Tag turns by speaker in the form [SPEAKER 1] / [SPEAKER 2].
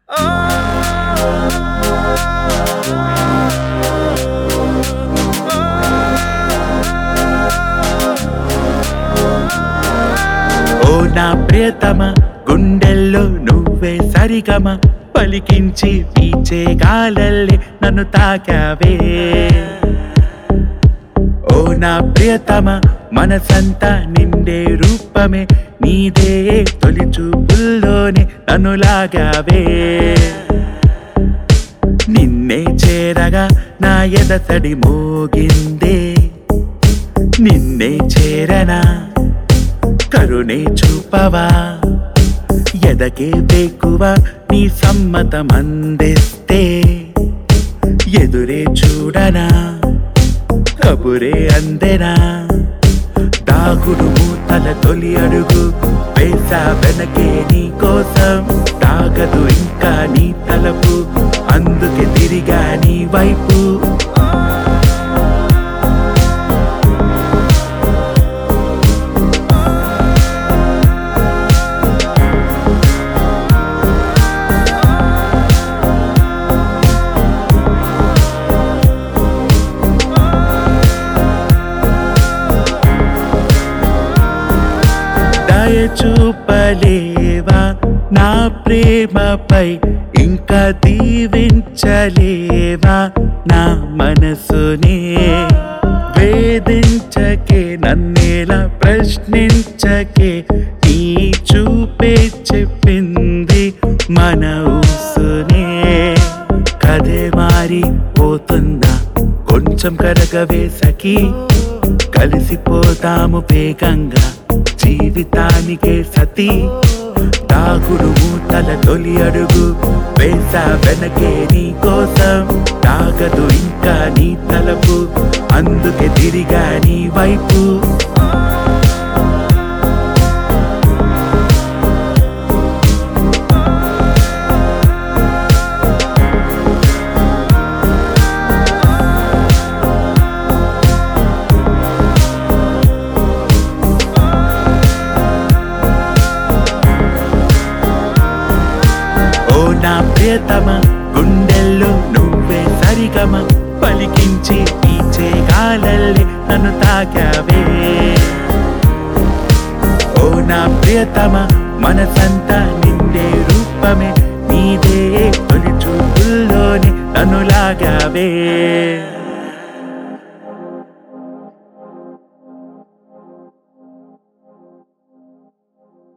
[SPEAKER 1] ఓ నా ప్రియతమ గుండెల్లో నువ్వే సరిగమ పలికించి పీచే గాలల్లే నన్ను తాకావే ఓ నా ప్రియతమ మనసంతా నిండే రూపమే నీదే తొలి చూపుల్లోనే నన్ను లాగావే నిన్నే చేరగా నా ఎదతడి మోగిందే నిన్నే చేరనా కరుణే చూపవా ఎదకే వేకువ నీ సమ్మతం అందిస్తే ఎదురే చూడనా కబురే అందెనా దాగుడు మూతల తొలి అడుగు వేసా వెనకే నీ కోసం తాగదు ఇంకా నీ తలపు అందుకే తిరిగా నీ వైపు దయ చూపలేవా నా ప్రేమపై ఇంకా దీవించలేవా నా మనసునే వేధించకే నన్నేలా ప్రశ్నించకే నీ చూపే చెప్పింది మన ఊసునే కదే మారిపోతున్నా కొంచెం కరగవేసకి కలిసిపోతాము వేగంగా జీవితానికే సతి తాగుడు మూతల తొలి అడుగు వేసా వెనకే నీ కోసం తాగదు ఇంకా నీ తలపు అందుకే తిరిగా నీ వైపు ఓ నా ప్రియతమ గుండెల్లో నువ్వే సరిగమ పలికించి పీచే గాలల్లే నన్ను తాకావే ఓ నా ప్రియతమ మనసంతా నిండే రూపమే నీదే తొలి చూపుల్లోని నన్ను లాగావే